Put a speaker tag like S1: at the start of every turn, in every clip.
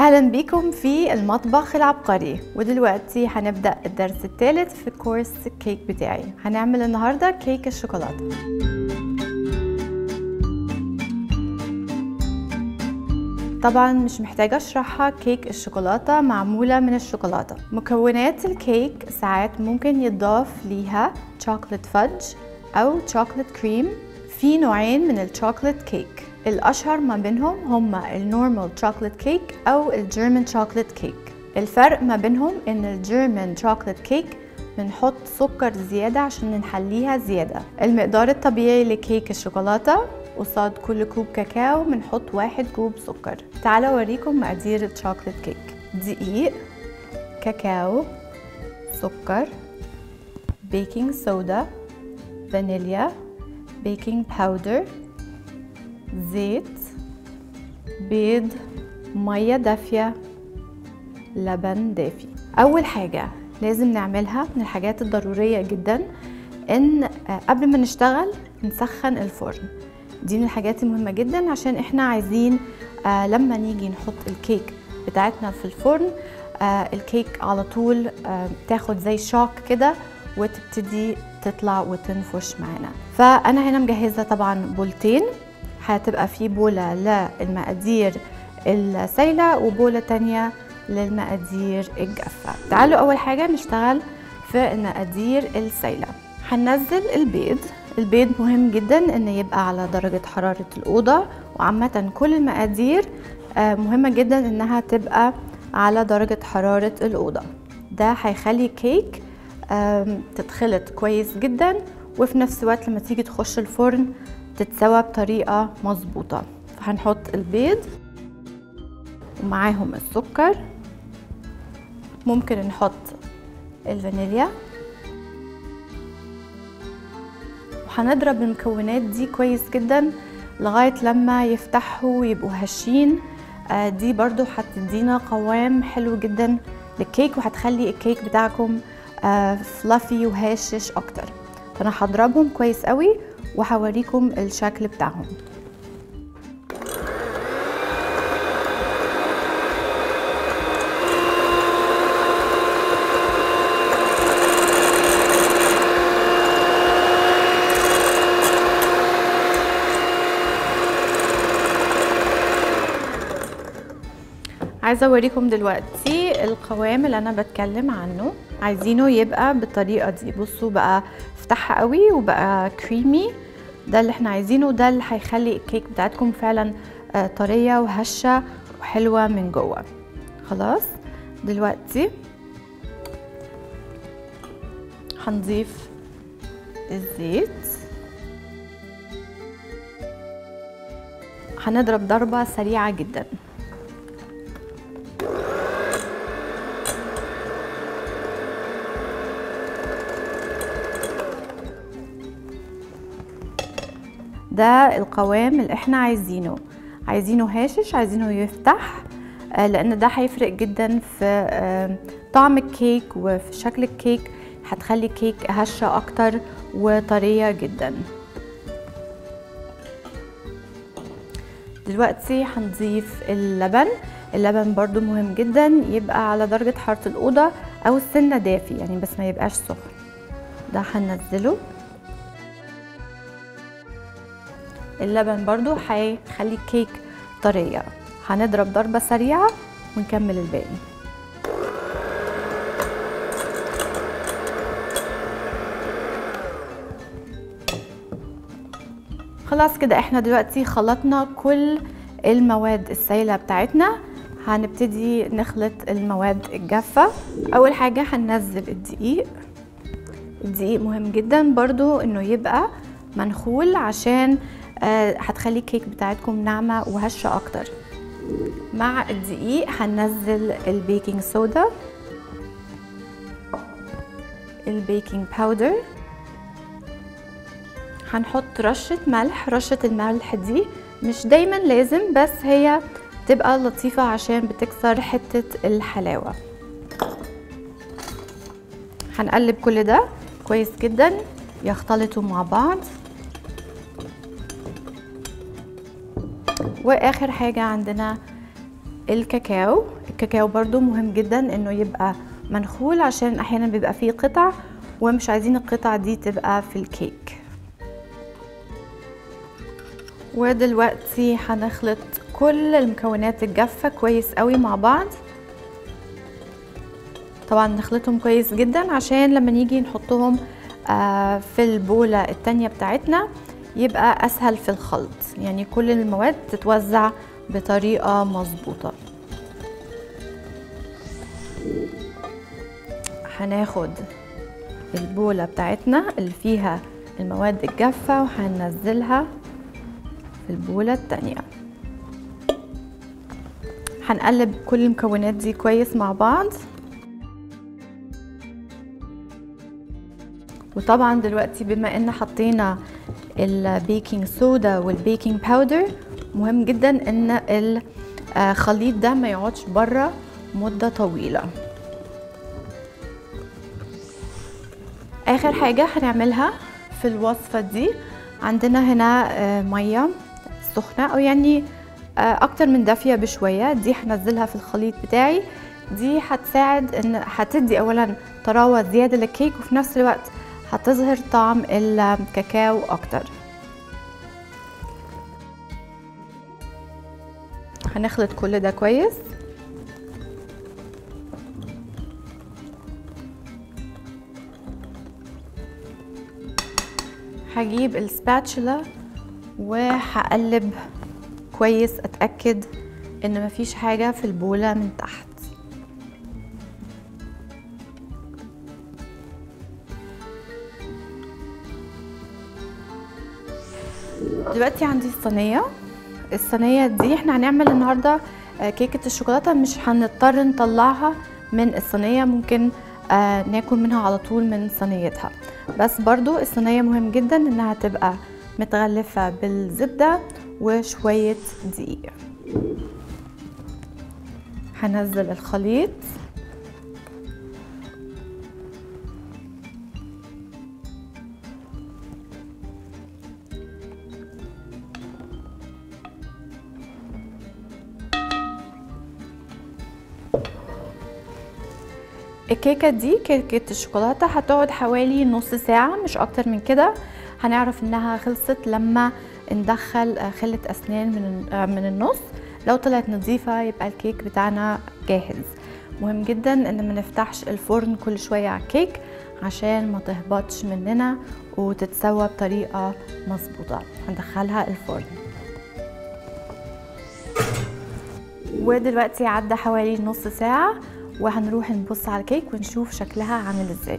S1: اهلا بيكم في المطبخ العبقري ودلوقتي هنبدا الدرس الثالث في كورس الكيك بتاعي هنعمل النهارده كيك الشوكولاته طبعا مش محتاجة اشرحها كيك الشوكولاتة معمولة من الشوكولاتة مكونات الكيك ساعات ممكن يتضاف ليها شوكولات فudge او شوكولات كريم في نوعين من الشوكولات كيك الاشهر ما بينهم هما النورمال شوكولات كيك او الجيرمان شوكولات كيك الفرق ما بينهم ان الجيرمان شوكولات كيك بنحط سكر زيادة عشان نحليها زيادة المقدار الطبيعي لكيك الشوكولاتة قصاد كل كوب كاكاو بنحط واحد كوب سكر تعالوا اوريكم مقادير الشوكولات كيك دقيق كاكاو سكر بيكنج صودا فانيليا بيكنج باودر زيت بيض ميه دافيه لبن دافي اول حاجه لازم نعملها من الحاجات الضروريه جدا ان قبل ما نشتغل نسخن الفرن دي من الحاجات المهمه جدا عشان احنا عايزين آه لما نيجي نحط الكيك بتاعتنا في الفرن آه الكيك على طول آه تاخد زي شوك كده وتبتدي تطلع وتنفش معانا فانا هنا مجهزه طبعا بولتين هتبقى في بوله للمقادير السايله وبوله تانية للمقادير الجافه تعالوا اول حاجه نشتغل في المقادير السايله هننزل البيض البيض مهم جدا ان يبقى على درجة حرارة الأوضة وعامة كل المقادير مهمة جدا انها تبقى على درجة حرارة الأوضة ده هيخلي كيك تتخلط كويس جدا وفي نفس الوقت لما تيجي تخش الفرن تتسوى بطريقة مظبوطة فهنحط البيض ومعاهم السكر ممكن نحط الفانيليا وهنضرب المكونات دي كويس جدا لغاية لما يفتحوا ويبقوا هشين آه دي برضو هتدينا قوام حلو جدا للكيك وهتخلي الكيك بتاعكم آه فلافي وهاشش اكتر فانا هضربهم كويس قوي وهوريكم الشكل بتاعهم عايزه اوريكم دلوقتي القوام اللي انا بتكلم عنه عايزينه يبقى بالطريقه دي بصوا بقى فتحها قوي وبقى كريمي ده اللي احنا عايزينه ده اللي هيخلي الكيك بتاعتكم فعلا طريه وهشه وحلوه من جوه خلاص دلوقتي هنضيف الزيت هنضرب ضربه سريعه جدا ده القوام اللي احنا عايزينه عايزينه هاشش عايزينه يفتح لان ده هيفرق جدا في طعم الكيك وفي شكل الكيك هتخلي الكيك هشه اكتر وطريه جدا دلوقتي هنضيف اللبن اللبن برضو مهم جدا يبقى على درجة حرارة الأوضة أو السنة دافي يعني بس ما يبقاش سخن ده هننزله اللبن برضو هيخلي الكيك طرية هنضرب ضربة سريعة ونكمل الباقي خلاص كده احنا دلوقتي خلطنا كل المواد السائلة بتاعتنا هنبتدي نخلط المواد الجافة اول حاجة هننزل الدقيق الدقيق مهم جدا برضو انه يبقى منخول عشان هتخلي الكيك بتاعتكم ناعمة وهشة أكتر مع الدقيق هننزل البيكنج صودا البيكنج باودر هنحط رشة ملح رشة الملح دي مش دايما لازم بس هي تبقى لطيفة عشان بتكسر حتة الحلاوة هنقلب كل ده كويس جدا يختلطوا مع بعض واخر حاجه عندنا الكاكاو الكاكاو برضو مهم جدا انه يبقى منخول عشان احيانا بيبقى فيه قطع ومش عايزين القطع دي تبقى في الكيك ودلوقتي هنخلط كل المكونات الجافة كويس قوي مع بعض طبعا نخلطهم كويس جدا عشان لما نيجي نحطهم في البولة التانية بتاعتنا يبقى أسهل في الخلط يعني كل المواد تتوزع بطريقة مظبوطة هناخد البولة بتاعتنا اللي فيها المواد الجافة وهننزلها في البولة التانية هنقلب كل المكونات دي كويس مع بعض وطبعا دلوقتي بما ان حطينا البيكنج صودا والبيكنج باودر مهم جدا ان الخليط ده ما يقعدش بره مدة طويلة اخر حاجة هنعملها في الوصفة دي عندنا هنا مية سخنة او يعني اكتر من دافية بشوية دي هنزلها في الخليط بتاعي دي هتساعد ان هتدي اولا طراوة زيادة للكيك وفي نفس الوقت هتظهر طعم الكاكاو اكتر هنخلط كل ده كويس هجيب السباتشولا وهقلب كويس اتاكد ان مفيش حاجه في البوله من تحت دلوقتي عندي الصينيه الصينيه دي احنا هنعمل النهارده كيكه الشوكولاته مش هنضطر نطلعها من الصينيه ممكن ناكل منها على طول من صينيتها بس برضو الصينيه مهم جدا انها تبقى متغلفه بالزبده وشويه دقيق هنزل الخليط الكيكة دي كيكة الشوكولاتة هتقعد حوالي نص ساعة مش أكتر من كده هنعرف إنها خلصت لما ندخل خلة أسنان من من النص لو طلعت نظيفة يبقى الكيك بتاعنا جاهز مهم جدا إن ما نفتحش الفرن كل شوية على الكيك عشان ما تهبطش مننا وتتسوى بطريقة مظبوطة هندخلها الفرن ودلوقتي عدى حوالي نص ساعة وهنروح نبص على الكيك ونشوف شكلها عامل ازاي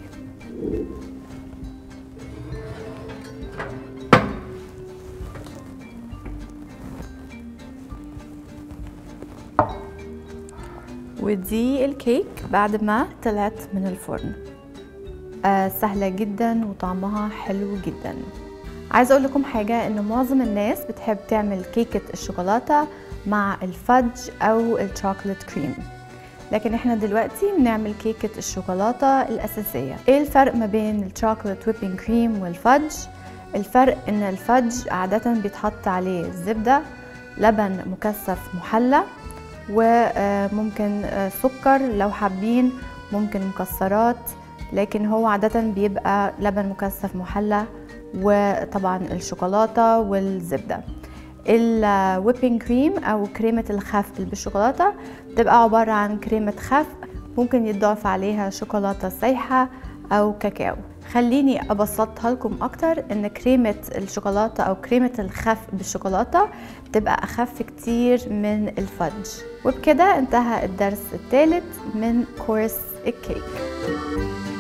S1: ودي الكيك بعد ما طلعت من الفرن آه سهلة جدا وطعمها حلو جدا عايزة اقول لكم حاجة ان معظم الناس بتحب تعمل كيكة الشوكولاتة مع الفudge او الشوكولات كريم لكن احنا دلوقتي بنعمل كيكة الشوكولاتة الأساسية ايه الفرق ما بين الشوكولات ويبنج كريم والفudge الفرق ان الفudge عادة بيتحط عليه زبدة لبن مكثف محلى وممكن سكر لو حابين ممكن مكسرات لكن هو عادة بيبقى لبن مكثف محلى وطبعا الشوكولاتة والزبدة الويبنج كريم او كريمة الخفق اللي بالشوكولاتة بتبقى عبارة عن كريمة خفق ممكن يتضاف عليها شوكولاتة سايحة او كاكاو خليني ابسطها لكم اكتر ان كريمة الشوكولاتة او كريمة الخفق بالشوكولاتة بتبقى اخف كتير من الفudge وبكده انتهى الدرس الثالث من كورس الكيك